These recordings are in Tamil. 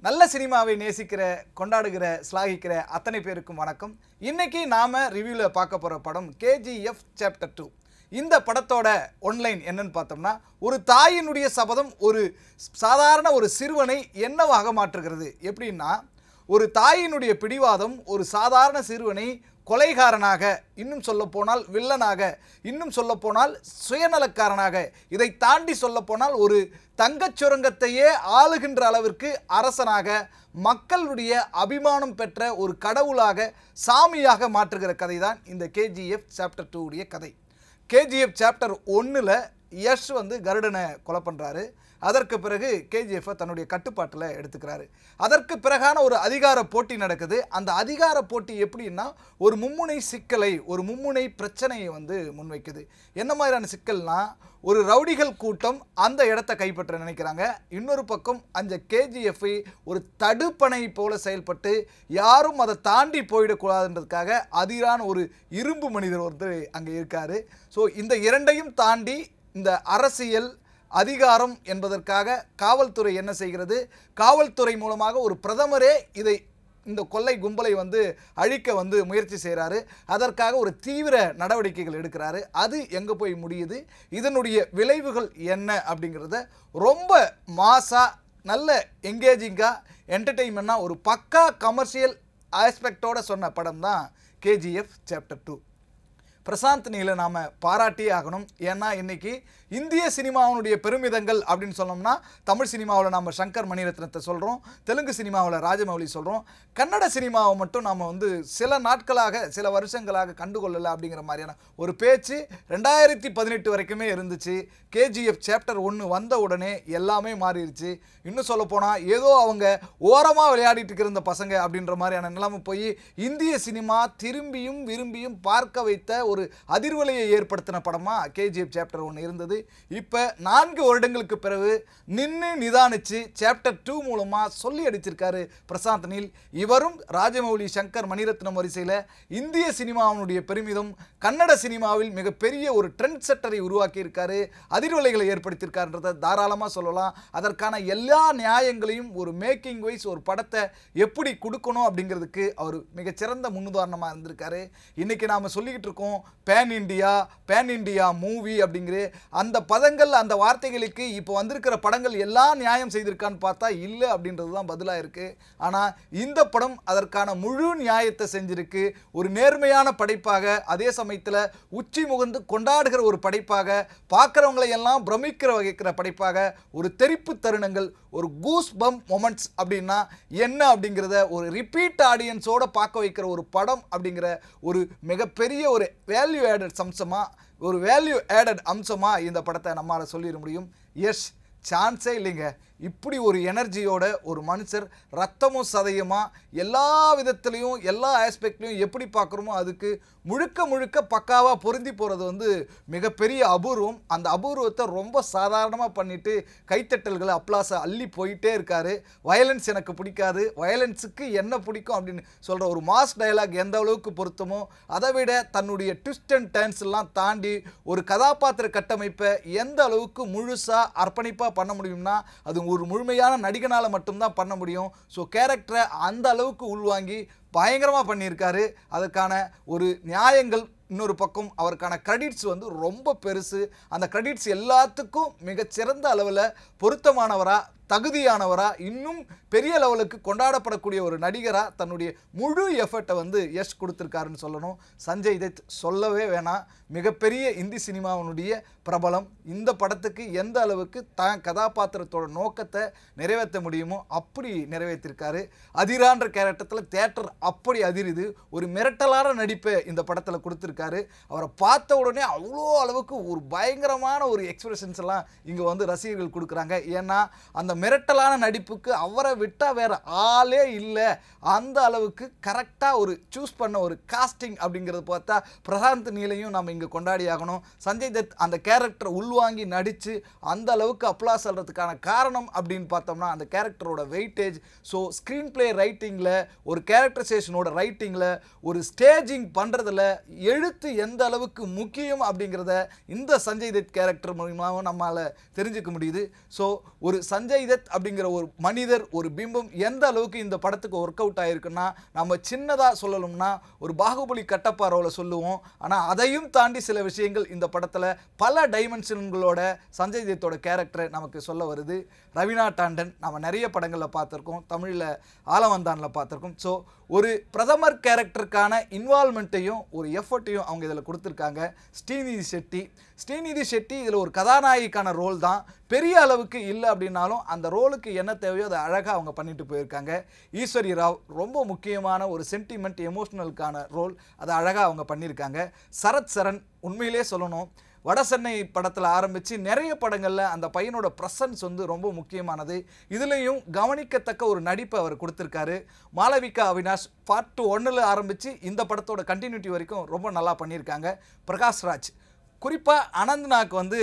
நல்ல சினிமாவை நேசிக்கிற கொண்டாடுகிற ஸ்லாகிக்கிற அத்தனை பேருக்கும் வணக்கம் இன்னைக்கு நாம ரிவ்யூல பார்க்க போற படம் கேஜிஎஃப் சாப்டர் டூ இந்த படத்தோட ஒன்லைன் என்னன்னு பார்த்தோம்னா ஒரு தாயினுடைய சபதம் ஒரு சாதாரண ஒரு சிறுவனை என்னவாக மாற்றுகிறது எப்படின்னா ஒரு தாயினுடைய பிடிவாதம் ஒரு சாதாரண சிறுவனை கொலைகாரனாக இன்னும் சொல்லப்போனால் வில்லனாக இன்னும் சொல்லப்போனால் சுயநலக்காரனாக இதை தாண்டி சொல்லப்போனால் ஒரு தங்கச் சுரங்கத்தையே ஆளுகின்ற அளவிற்கு அரசனாக மக்களுடைய அபிமானம் பெற்ற ஒரு கடவுளாக சாமியாக மாற்றுகிற கதை தான் இந்த கேஜிஎஃப் சாப்டர் டூ உடைய கதை கேஜிஎஃப் சாப்டர் ஒன்றில் யஷ் வந்து கருடனை கொலை பண்ணுறாரு அதற்கு பிறகு கேஜிஎஃப்பை தன்னுடைய கட்டுப்பாட்டில் எடுத்துக்கிறாரு அதற்கு பிறகான ஒரு அதிகார போட்டி நடக்குது அந்த அதிகார போட்டி எப்படின்னா ஒரு மும்முனை சிக்கலை ஒரு மும்முனை பிரச்சனையை வந்து முன்வைக்குது என்ன மாதிரியான சிக்கல்னா ஒரு ரவுடிகள் கூட்டம் அந்த இடத்த கைப்பற்ற நினைக்கிறாங்க இன்னொரு பக்கம் அந்த கேஜிஎஃப்ஐ ஒரு தடுப்பணை போல செயல்பட்டு யாரும் அதை தாண்டி போயிடக்கூடாதுன்றதுக்காக அதிரான ஒரு இரும்பு மனிதர் ஒருத்தர் அங்கே இருக்கார் ஸோ இந்த இரண்டையும் தாண்டி இந்த அரசியல் அதிகாரம் என்பதற்காக காவல்துறை என்ன செய்கிறது காவல்துறை மூலமாக ஒரு பிரதமரே இதை இந்த கொள்ளை கும்பலை வந்து அழிக்க வந்து முயற்சி செய்கிறாரு அதற்காக ஒரு தீவிர நடவடிக்கைகள் எடுக்கிறாரு அது எங்கே போய் முடியுது இதனுடைய விளைவுகள் என்ன அப்படிங்கிறத ரொம்ப மாசா நல்ல எங்கேஜிங்காக என்டர்டெயின்மெண்ட்டாக ஒரு பக்கா கமர்ஷியல் ஆஸ்பெக்டோட சொன்ன படம் தான் கேஜிஎஃப் சாப்டர் டூ பிரசாந்த் நீலை நாம் பாராட்டியே ஆகணும் ஏன்னா இன்னைக்கு இந்திய சினிமாவினுடைய பெருமிதங்கள் அப்படின்னு சொன்னோம்னா தமிழ் சினிமாவில் நம்ம சங்கர் மணிரத்னத்தை சொல்கிறோம் தெலுங்கு சினிமாவில் ராஜமௌலி சொல்கிறோம் கன்னட சினிமாவை மட்டும் நாம் வந்து சில நாட்களாக சில வருஷங்களாக கண்டுகொள்ளலை அப்படிங்கிற மாதிரியான ஒரு பேச்சு ரெண்டாயிரத்தி பதினெட்டு வரைக்குமே இருந்துச்சு கேஜிஎஃப் சாப்டர் ஒன்று வந்த உடனே எல்லாமே மாறிடுச்சு இன்னும் சொல்லப்போனால் ஏதோ அவங்க ஓரமாக விளையாடிட்டு இருந்த பசங்க அப்படின்ற மாதிரியான நிலைமை போய் இந்திய சினிமா திரும்பியும் விரும்பியும் பார்க்க வைத்த ஒரு அதிர்வலையை ஏற்படுத்தின படமாக கேஜிஎஃப் சாப்டர் ஒன்று இருந்தது இப்போ நான்கு வருடங்களுக்கு பிறகு நின்று நிதானிச்சு சாப்டர் டூ மூலமாக சொல்லி அடிச்சிருக்காரு பிரசாந்த் நீல் இவரும் ராஜமௌலி சங்கர் மணிரத்னம் வரிசையில் இந்திய சினிமாவினுடைய பெருமிதம் கன்னட சினிமாவில் மிகப்பெரிய ஒரு ட்ரெண்ட் செட்டரை உருவாக்கி இருக்காரு அதிர்வலைகளை ஏற்படுத்தியிருக்காருன்றதை தாராளமாக சொல்லலாம் அதற்கான எல்லா நியாயங்களையும் ஒரு மேக்கிங் வைஸ் ஒரு படத்தை எப்படி கொடுக்கணும் அப்படிங்கிறதுக்கு அவர் மிகச்சிறந்த முன்னுதாரணமாக இருந்திருக்காரு இன்றைக்கி நாம் சொல்லிக்கிட்டு இருக்கோம் pan India pan India movie அப்படிங்கிற அந்த பதங்கள் அந்த வார்த்தைகளுக்கு இப்போ வந்திருக்கிற படங்கள் எல்லாம் நியாயம் செய்திருக்கான்னு பார்த்தா இல்லை அப்படின்றது தான் பதிலாக இருக்குது ஆனால் இந்த படம் அதற்கான முழு நியாயத்தை செஞ்சிருக்கு ஒரு நேர்மையான படைப்பாக அதே சமயத்தில் உச்சி முகந்து கொண்டாடுகிற ஒரு படைப்பாக பார்க்குறவங்களை எல்லாம் பிரமிக்கிற வகைக்கிற படைப்பாக ஒரு தெரிப்பு தருணங்கள் ஒரு கூஸ் பம் மொமெண்ட்ஸ் அப்படின்னா என்ன அப்படிங்கிறத ஒரு ரிப்பீட் ஆடியன்ஸோட பார்க்க வைக்கிற ஒரு படம் அப்படிங்கிற ஒரு மிகப்பெரிய ஒரு வேல்யூ ஆடட் அம்சமாக ஒரு வேல்யூ ஆடட் அம்சமாக இந்த படத்தை நம்மளால் சொல்லிட முடியும் எஸ் சான்ஸே இல்லைங்க இப்படி ஒரு எனர்ஜியோட ஒரு மனுஷர் ரத்தமும் சதையுமா எல்லா விதத்துலேயும் எல்லா ஆஸ்பெக்ட்லையும் எப்படி பார்க்குறோமோ அதுக்கு முழுக்க முழுக்க பக்காவாக பொருந்தி போகிறது வந்து மிகப்பெரிய அபூர்வம் அந்த அபூர்வத்தை ரொம்ப சாதாரணமாக பண்ணிட்டு கைத்தட்டல்களை அப்ளாஸை அள்ளி போயிட்டே இருக்காரு வயலன்ஸ் எனக்கு பிடிக்காது வயலன்ஸுக்கு என்ன பிடிக்கும் அப்படின்னு சொல்கிற ஒரு மாஸ் டயலாக் எந்த அளவுக்கு பொருத்தமோ அதை விட தன்னுடைய ட்விஸ்ட் அண்ட் டர்ன்ஸ் எல்லாம் தாண்டி ஒரு கதாபாத்திர கட்டமைப்பை எந்த அளவுக்கு முழுசாக அர்ப்பணிப்பாக பண்ண முடியும்னா அது ஒரு முழுமையான நடிகனால் மட்டும்தான் பண்ண முடியும் ஸோ கேரக்டரை அந்த அளவுக்கு உள்வாங்கி பயங்கரமாக பண்ணியிருக்காரு அதுக்கான ஒரு நியாயங்கள் இன்னொரு பக்கம் அவருக்கான கிரெடிட்ஸ் வந்து ரொம்ப பெருசு அந்த கிரெடிட்ஸ் எல்லாத்துக்கும் மிகச்சிறந்த அளவில் பொருத்தமானவராக தகுதியானவரா இன்னும் பெரிய லெவலுக்கு கொண்டாடப்படக்கூடிய ஒரு நடிகராக தன்னுடைய முழு எஃபர்ட்டை வந்து யஷ் கொடுத்துருக்காருன்னு சொல்லணும் சஞ்சய் தத் சொல்லவே வேணாம் மிகப்பெரிய இந்தி சினிமாவினுடைய பிரபலம் இந்த படத்துக்கு எந்த அளவுக்கு தான் கதாபாத்திரத்தோட நோக்கத்தை நிறைவேற்ற முடியுமோ அப்படி நிறைவேற்றிருக்காரு அதிரான்ற கேரக்டத்தில் தேட்டர் அப்படி அதிருது ஒரு மிரட்டலான நடிப்பை இந்த படத்தில் கொடுத்துருக்காரு அவரை பார்த்த உடனே அவ்வளோ அளவுக்கு ஒரு பயங்கரமான ஒரு எக்ஸ்பிரஷன்ஸ் எல்லாம் இங்கே வந்து ரசிகர்கள் கொடுக்குறாங்க ஏன்னா அந்த மிரட்டலான நடிப்புக்கு அவரை விட்டால் வேற ஆளே இல்லை அந்த அளவுக்கு கரெக்டாக ஒரு சூஸ் பண்ண ஒரு காஸ்டிங் அப்படிங்கிறத பார்த்தா பிரசாந்த் நீலையும் நம்ம இங்கே கொண்டாடி ஆகணும் சஞ்சய் தத் அந்த கேரக்டரை உள்வாங்கி நடித்து அந்த அளவுக்கு அப்ளாஸ் சொல்கிறதுக்கான காரணம் அப்படின்னு பார்த்தோம்னா அந்த கேரக்டரோட வெயிட்டேஜ் ஸோ ஸ்க்ரீன் பிளே ரைட்டிங்கில் ஒரு கேரக்டரைசேஷனோட ரைட்டிங்கில் ஒரு ஸ்டேஜிங் பண்ணுறதுல எழுத்து எந்த அளவுக்கு முக்கியம் அப்படிங்கிறத இந்த சஞ்சய் தத் கேரக்டர் மூலியமாகவும் நம்மளால் தெரிஞ்சுக்க முடியுது ஸோ ஒரு சஞ்சய் சஞ்சய் தத் அப்படிங்கிற ஒரு மனிதர் ஒரு பிம்பம் எந்த அளவுக்கு இந்த படத்துக்கு ஒர்க் அவுட் ஆயிருக்குன்னா நம்ம சின்னதாக சொல்லணும்னா ஒரு பாகுபலி கட்டப்பாரோவில் சொல்லுவோம் ஆனால் அதையும் தாண்டி சில விஷயங்கள் இந்த படத்தில் பல டைமென்ஷன்களோட சஞ்சய் தத்தோட கேரக்டரை நமக்கு சொல்ல வருது ரவினா டாண்டன் நம்ம நிறைய படங்களில் பார்த்துருக்கோம் தமிழில் ஆலவந்தானில் பார்த்துருக்கோம் ஸோ ஒரு பிரதமர் கேரக்டருக்கான இன்வால்மெண்ட்டையும் ஒரு எஃபர்ட்டையும் அவங்க இதில் கொடுத்துருக்காங்க ஸ்ரீநிதி ஷெட்டி ஸ்ரீநிதி ஷெட்டி இதில் ஒரு கதாநாயகிக்கான ரோல் தான் பெரிய அளவுக்கு இல்லை அப்படின்னாலும் அந்த ரோலுக்கு என்ன தேவையோ அதை அழகாக அவங்க பண்ணிட்டு போயிருக்காங்க ஈஸ்வரி ராவ் ரொம்ப முக்கியமான ஒரு சென்டிமெண்ட் எமோஷ்னலுக்கான ரோல் அதை அழகாக அவங்க பண்ணியிருக்காங்க சரத் சரண் உண்மையிலே சொல்லணும் வடசென்னை படத்தில் ஆரம்பித்து நிறைய படங்களில் அந்த பையனோட ப்ரெசன்ஸ் வந்து ரொம்ப முக்கியமானது இதுலேயும் கவனிக்கத்தக்க ஒரு நடிப்பை அவர் கொடுத்துருக்காரு மாளவிகா அவினாஷ் பார்ட் ஒன்றில் ஆரம்பித்து இந்த படத்தோட கண்டினியூட்டி வரைக்கும் ரொம்ப நல்லா பண்ணியிருக்காங்க பிரகாஷ்ராஜ் குறிப்பாக அனந்த்நாக் வந்து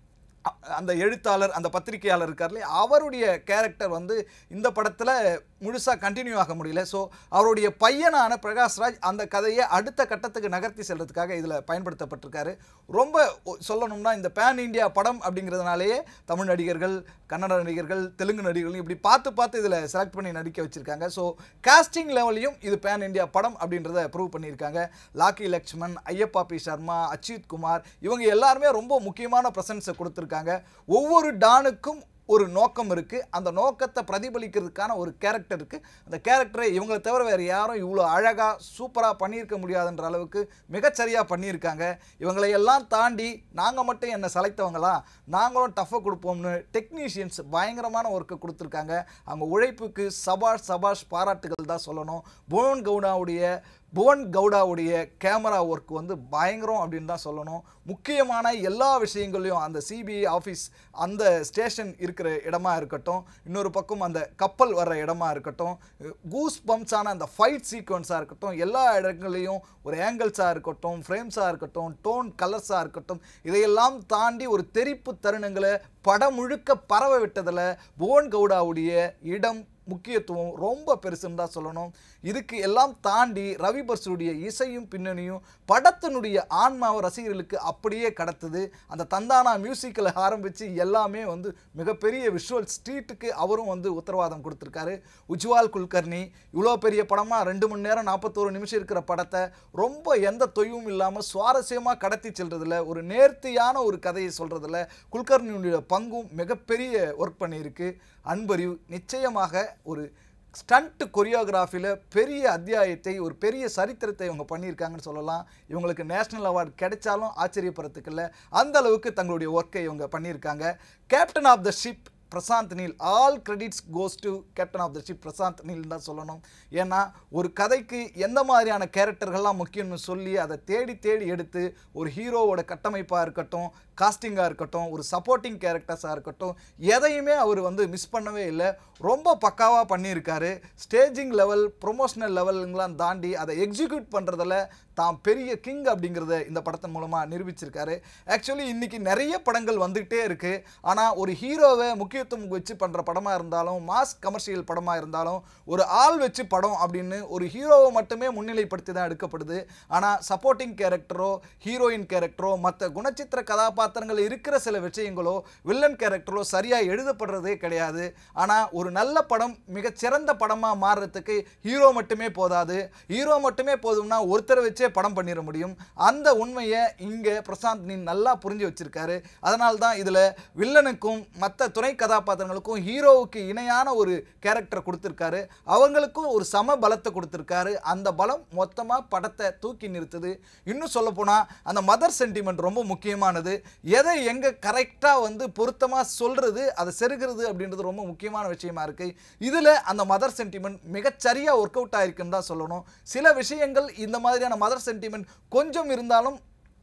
அ- அந்த எழுத்தாளர் அந்த பத்திரிகையாளர் இருக்கார் இல்லையா அவருடைய கேரக்டர் வந்து இந்த படத்தில் முழுசாக கண்டினியூ ஆக முடியல ஸோ அவருடைய பையனான பிரகாஷ்ராஜ் அந்த கதையை அடுத்த கட்டத்துக்கு நகர்த்தி செல்றதுக்காக இதில் பயன்படுத்தப்பட்டிருக்காரு ரொம்ப ஒ- சொல்லணும்னா இந்த பேன் இந்தியா படம் அப்படிங்கிறதுனாலேயே தமிழ் நடிகர்கள் கன்னட நடிகர்கள் தெலுங்கு நடிகர்கள் இப்படி பார்த்து பார்த்து இதில் செலக்ட் பண்ணி நடிக்க வச்சுருக்காங்க ஸோ காஸ்டிங் லெவலையும் இது பேன் இந்தியா படம் அப்படின்றத ப்ரூவ் பண்ணியிருக்காங்க லாக்கி லக்ஷ்மன் ஐயப்பா பி சர்மா அச்சித் குமார் இவங்க எல்லாருமே ரொம்ப முக்கியமான ப்ரெசன்ஸை கொடுத்துருக்காங்க ஒவ்வொரு டானுக்கும் ஒரு நோக்கம் இருக்குது அந்த நோக்கத்தை பிரதிபலிக்கிறதுக்கான ஒரு கேரக்டர் இருக்குது அந்த கேரக்டரை இவங்களை தவிர வேறு யாரும் இவ்வளோ அழகாக சூப்பராக பண்ணியிருக்க முடியாதுன்ற அளவுக்கு மிகச்சரியாக பண்ணியிருக்காங்க இவங்களை எல்லாம் தாண்டி நாங்கள் மட்டும் என்னை சலைத்தவங்களா நாங்களும் டஃப்பாக கொடுப்போம்னு டெக்னீஷியன்ஸ் பயங்கரமான ஒர்க்கு கொடுத்துருக்காங்க அவங்க உழைப்புக்கு சபாஷ் சபாஷ் பாராட்டுகள் தான் சொல்லணும் புவன் கவுடாவுடைய புவன் கவுடாவுடைய கேமரா ஒர்க் வந்து பயங்கரம் அப்படின்னு தான் சொல்லணும் முக்கியமான எல்லா விஷயங்களையும் அந்த சிபிஐ ஆஃபீஸ் அந்த ஸ்டேஷன் இருக்கிற இடமா இருக்கட்டும் இன்னொரு பக்கம் அந்த கப்பல் வர்ற இடமா இருக்கட்டும் கூஸ் பம்ப்ஸான அந்த ஃபைட் சீக்வன்ஸாக இருக்கட்டும் எல்லா இடங்களையும் ஒரு ஏங்கிள்ஸாக இருக்கட்டும் ஃப்ரேம்ஸாக இருக்கட்டும் டோன் கலர்ஸாக இருக்கட்டும் இதையெல்லாம் தாண்டி ஒரு தெரிப்பு தருணங்களை படம் முழுக்க பரவ விட்டதில் புவன் கவுடாவுடைய இடம் முக்கியத்துவம் ரொம்ப பெருசுன்னு தான் சொல்லணும் இதுக்கு எல்லாம் தாண்டி ரவி பர்சுடைய இசையும் பின்னணியும் படத்தினுடைய ஆன்மாவை ரசிகர்களுக்கு அப்படியே கடத்துது அந்த தந்தானா மியூசிக்கில் ஆரம்பித்து எல்லாமே வந்து மிகப்பெரிய விஷுவல் ஸ்ட்ரீட்டுக்கு அவரும் வந்து உத்தரவாதம் கொடுத்துருக்காரு உஜ்வால் குல்கர்னி இவ்வளோ பெரிய படமாக ரெண்டு மணி நேரம் நாற்பத்தோரு நிமிஷம் இருக்கிற படத்தை ரொம்ப எந்த தொய்வும் இல்லாமல் சுவாரஸ்யமாக கடத்தி செல்றதுல ஒரு நேர்த்தியான ஒரு கதையை சொல்கிறதுல குல்கர்னியுடைய பங்கும் மிகப்பெரிய ஒர்க் பண்ணியிருக்கு அன்பறிவு நிச்சயமாக ஒரு ஸ்டண்ட் கொரியோகிராஃபியில் பெரிய அத்தியாயத்தை ஒரு பெரிய சரித்திரத்தை இவங்க பண்ணியிருக்காங்கன்னு சொல்லலாம் இவங்களுக்கு நேஷனல் அவார்டு கிடைச்சாலும் ஆச்சரியப்படுறதுக்கு இல்லை அந்த அளவுக்கு தங்களுடைய ஒர்க்கை இவங்க பண்ணியிருக்காங்க captain of the ship Prashanth Neel all credits goes to captain of the ship Prashanth Neel தான் சொல்லணும் ஏன்னா ஒரு கதைக்கு எந்த மாதிரியான கேரக்டர்கள்லாம் முக்கியம்னு சொல்லி அதை தேடி தேடி எடுத்து ஒரு ஹீரோவோட கட்டமைப்பாக இருக்கட்டும் காஸ்டிங்காக இருக்கட்டும் ஒரு சப்போர்ட்டிங் கேரக்டர்ஸாக இருக்கட்டும் எதையுமே அவர் வந்து மிஸ் பண்ணவே இல்லை ரொம்ப பக்காவாக பண்ணியிருக்காரு ஸ்டேஜிங் லெவல் ப்ரொமோஷனல் லெவலுங்களாம் தாண்டி அதை எக்ஸிக்யூட் பண்ணுறதுல தான் பெரிய கிங் அப்படிங்கிறத இந்த படத்தின் மூலமாக நிரூபிச்சிருக்காரு ஆக்சுவலி இன்னைக்கு நிறைய படங்கள் வந்துகிட்டே இருக்குது ஆனால் ஒரு ஹீரோவை முக்கியத்துவம் வச்சு பண்ணுற படமாக இருந்தாலும் மாஸ் கமர்ஷியல் படமாக இருந்தாலும் ஒரு ஆள் வச்சு படம் அப்படின்னு ஒரு ஹீரோவை மட்டுமே முன்னிலைப்படுத்தி தான் எடுக்கப்படுது ஆனால் சப்போர்ட்டிங் கேரக்டரோ ஹீரோயின் கேரக்டரோ மற்ற குணச்சித்திர கதாபாத்திரங்கள் இருக்கிற சில விஷயங்களோ வில்லன் கேரக்டரோ சரியாக எழுதப்படுறதே கிடையாது ஆனால் ஒரு நல்ல படம் மிகச்சிறந்த படமாக மாறுறதுக்கு ஹீரோ மட்டுமே போதாது ஹீரோ மட்டுமே போதும்னா ஒருத்தரை வச்சே படம் பண்ணிட முடியும் அந்த உண்மையை இங்கே பிரசாந்த் நீ நல்லா புரிஞ்சு வச்சிருக்காரு அதனால தான் இதில் வில்லனுக்கும் மற்ற துணை கதாபாத்திரங்களுக்கும் ஹீரோவுக்கு இணையான ஒரு கேரக்டர் கொடுத்துருக்காரு அவங்களுக்கும் ஒரு சம பலத்தை கொடுத்துருக்காரு அந்த பலம் மொத்தமாக படத்தை தூக்கி நிறுத்துது இன்னும் சொல்லப்போனால் அந்த மதர் சென்டிமெண்ட் ரொம்ப முக்கியமானது எதை எங்கே கரெக்டாக வந்து பொருத்தமாக சொல்கிறது அதை செருகிறது அப்படின்றது ரொம்ப முக்கியமான விஷயமா இருக்குது இதில் அந்த மதர் சென்டிமெண்ட் மிகச்சரியாக ஒர்க் அவுட் ஆயிருக்குன்னு தான் சொல்லணும் சில விஷயங்கள் இந்த மாதிரியான மதர் சென்டிமெண்ட் கொஞ்சம் இருந்தாலும்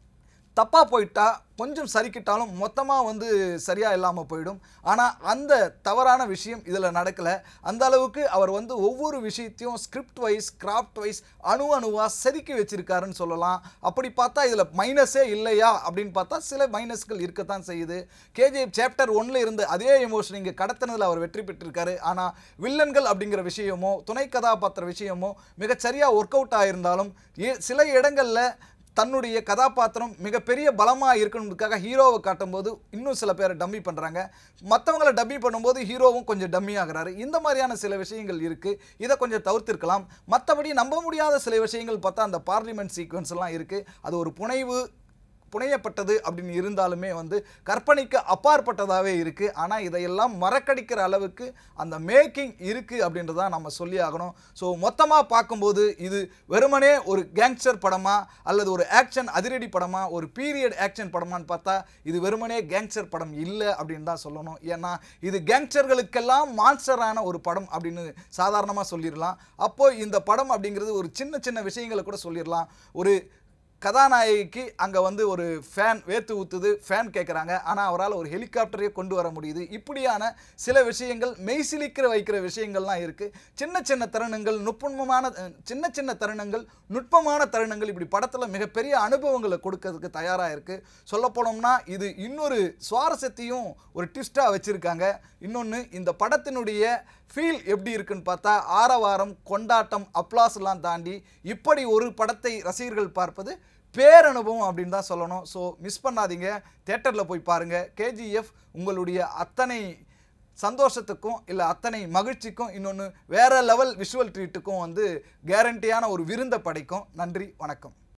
தப்பாக போயிட்டா கொஞ்சம் சரிக்கிட்டாலும் மொத்தமாக வந்து சரியாக இல்லாமல் போயிடும் ஆனால் அந்த தவறான விஷயம் இதில் நடக்கலை அந்த அளவுக்கு அவர் வந்து ஒவ்வொரு விஷயத்தையும் ஸ்கிரிப்ட் வைஸ் கிராஃப்ட் வைஸ் அணு அணுவாக செதுக்கி வச்சிருக்காருன்னு சொல்லலாம் அப்படி பார்த்தா இதில் மைனஸே இல்லையா அப்படின்னு பார்த்தா சில மைனஸ்கள் இருக்கத்தான் செய்யுது கேஜிஎஃப் சாப்டர் ஒன்ல இருந்து அதே எமோஷன் இங்கே கடத்தினதில் அவர் வெற்றி பெற்றிருக்காரு ஆனால் வில்லன்கள் அப்படிங்கிற விஷயமோ துணை கதாபாத்திர விஷயமோ மிகச்சரியாக ஒர்க் அவுட் ஆயிருந்தாலும் ஏ- சில இடங்களில் தன்னுடைய கதாபாத்திரம் மிகப்பெரிய பலமாக இருக்கணுன்றதுக்காக ஹீரோவை காட்டும்போது இன்னும் சில பேரை டம்மி பண்ணுறாங்க மற்றவங்கள டம்மி பண்ணும்போது ஹீரோவும் கொஞ்சம் டம்மி ஆகுறாரு இந்த மாதிரியான சில விஷயங்கள் இருக்குது இதை கொஞ்சம் தவிர்த்திருக்கலாம் மற்றபடி நம்ப முடியாத சில விஷயங்கள் பார்த்தா அந்த பார்லிமெண்ட் சீக்வன்ஸ் எல்லாம் இருக்குது அது ஒரு புனைவு புனையப்பட்டது அப்படின்னு இருந்தாலுமே வந்து கற்பனைக்கு அப்பாற்பட்டதாகவே இருக்குது ஆனால் இதையெல்லாம் மறக்கடிக்கிற அளவுக்கு அந்த மேக்கிங் இருக்குது அப்படின்றத நம்ம சொல்லி ஆகணும் ஸோ மொத்தமாக பார்க்கும்போது இது வெறுமனே ஒரு கேங்ஸ்டர் படமா அல்லது ஒரு ஆக்ஷன் அதிரடி படமா ஒரு பீரியட் ஆக்ஷன் படமான்னு பார்த்தா இது வெறுமனே கேங்ஸ்டர் படம் இல்லை அப்படின்னு தான் சொல்லணும் ஏன்னா இது கேங்ஸ்டர்களுக்கெல்லாம் மான்ஸ்டரான ஒரு படம் அப்படின்னு சாதாரணமாக சொல்லிடலாம் அப்போ இந்த படம் அப்படிங்கிறது ஒரு சின்ன சின்ன விஷயங்களை கூட சொல்லிடலாம் ஒரு கதாநாயகிக்கு அங்கே வந்து ஒரு ஃபேன் வேர்த்து ஊத்துது ஃபேன் கேட்குறாங்க ஆனால் அவரால் ஒரு ஹெலிகாப்டரையே கொண்டு வர முடியுது இப்படியான சில விஷயங்கள் மெய்சிலிக்கிற வைக்கிற விஷயங்கள்லாம் இருக்குது சின்ன சின்ன தருணங்கள் நுட்பமான அஹ், சின்ன சின்ன தருணங்கள் நுட்பமான தருணங்கள் இப்படி படத்தில் மிகப்பெரிய அனுபவங்களை கொடுக்கறதுக்கு தயாராக இருக்குது சொல்ல போனோம்னா இது இன்னொரு சுவாரஸ்யத்தையும் ஒரு ட்விஸ்ட்டாக வச்சுருக்காங்க இன்னொன்று இந்த படத்தினுடைய ஃபீல் எப்படி இருக்குன்னு பார்த்தா ஆரவாரம் கொண்டாட்டம் அப்ளாஸ்லாம் தாண்டி இப்படி ஒரு படத்தை ரசிகர்கள் பார்ப்பது பேரனுபவம் அப்படின்னு தான் சொல்லணும் ஸோ மிஸ் பண்ணாதீங்க தேட்டரில் போய் பாருங்கள் கேஜிஎஃப் உங்களுடைய அத்தனை சந்தோஷத்துக்கும் இல்லை அத்தனை மகிழ்ச்சிக்கும் இன்னொன்று வேற லெவல் விஷுவல் ட்ரீட்டுக்கும் வந்து கேரண்டியான ஒரு விருந்தை படைக்கும் நன்றி வணக்கம்